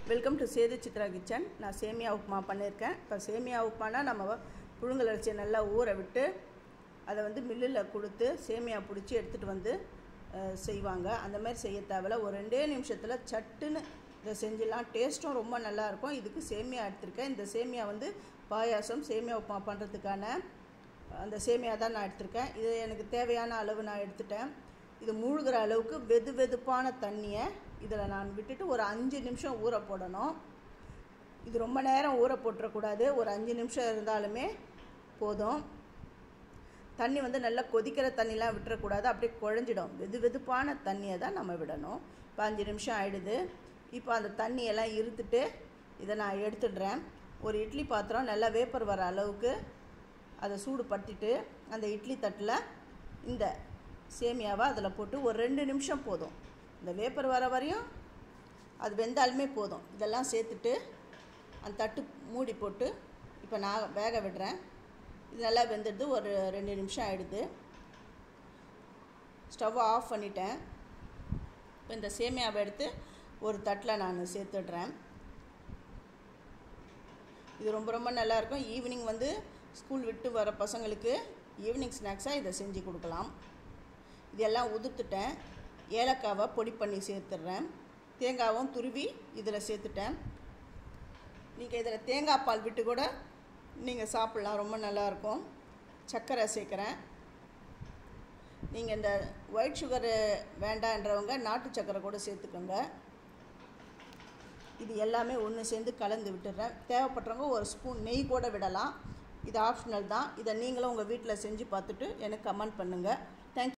welcome to Sethu Chitra kitchen நான் சேமியா உப்புமா பண்ணியிருக்கேன் இப்போ சேமியா உப்புமானா நம்ம புழுங்கல் அரிசியை நல்லா ஊற விட்டு அதை வந்து மில்லில் கொடுத்து சேமியா பிடிச்சி எடுத்துகிட்டு வந்து அஹ், செய்வாங்க அந்த மாதிரி செய்ய தேவையில்ல ஒரு ரெண்டே நிமிஷத்தில் சட்டுன்னு இதை செஞ்சிடலாம் டேஸ்ட்டும் ரொம்ப நல்லாயிருக்கும் இதுக்கு சேமியா எடுத்திருக்கேன் இந்த சேமியா வந்து பாயாசம் சேமியா உப்புமா பண்ணுறதுக்கான அந்த சேமியா தான் நான் எடுத்திருக்கேன் இது எனக்கு தேவையான அளவு நான் எடுத்துட்டேன் இது மூழ்கிற அளவுக்கு வெது வெதுப்பான தண்ணியை இதில் நான் விட்டுட்டு ஒரு அஞ்சு நிமிஷம் ஊற போடணும் இது ரொம்ப நேரம் ஊற போட்டுறக்கூடாது ஒரு அஞ்சு நிமிஷம் இருந்தாலுமே போதும் தண்ணி வந்து நல்லா கொதிக்கிற தண்ணிலாம் விட்டுறக்கூடாது அப்படியே குழஞ்சிடும் வெது வெதுப்பான தண்ணியை தான் நம்ம விடணும் இப்போ அஞ்சு நிமிஷம் ஆயிடுது இப்போ அந்த தண்ணியெல்லாம் இருத்துட்டு இதை நான் எடுத்துடுறேன் ஒரு இட்லி பாத்திரம் நல்லா வேப்பர் வர அளவுக்கு அதை சூடு படுத்திட்டு அந்த இட்லி தட்டில் இந்த சேமியாவை அதில் போட்டு ஒரு ரெண்டு நிமிஷம் போதும் இந்த வேப்பர் வர வரையும் அது வெந்தாலுமே போதும் இதெல்லாம் சேர்த்துட்டு அந்த தட்டு மூடி போட்டு இப்போ நான் வேக விடுறேன் இது நல்லா வெந்துடுது ஒரு ரெண்டு நிமிஷம் ஆகிடுது ஸ்டவ்வை ஆஃப் பண்ணிட்டேன் இப்போ இந்த சேமியாவை எடுத்து ஒரு தட்டில் நான் சேர்த்துடுறேன் இது ரொம்ப ரொம்ப நல்லாயிருக்கும் ஈவினிங் வந்து ஸ்கூல் விட்டு வர பசங்களுக்கு ஈவினிங் ஸ்நாக்ஸாக இதை செஞ்சு கொடுக்கலாம் இதெல்லாம் உதுத்துட்டேன் ஏலக்காவை பொடி பண்ணி சேர்த்துடுறேன் தேங்காவும் துருவி இதில் சேர்த்துட்டேன் நீங்கள் இதில் தேங்காய் பால் விட்டு கூட நீங்கள் சாப்பிட்லாம் ரொம்ப நல்லாயிருக்கும் சர்க்கரை சேர்க்குறேன் நீங்கள் இந்த ஒயிட் சுகரு வேண்டான்றவங்க நாட்டு சர்க்கரை கூட சேர்த்துக்கோங்க இது எல்லாமே ஒன்று சேர்ந்து கலந்து விட்டுடுறேன் தேவைப்படுறவங்க ஒரு ஸ்பூன் நெய் கூட விடலாம் இது ஆப்ஷனல் தான் இதை நீங்களும் உங்கள் வீட்டில் செஞ்சு பார்த்துட்டு எனக்கு கமெண்ட் பண்ணுங்கள்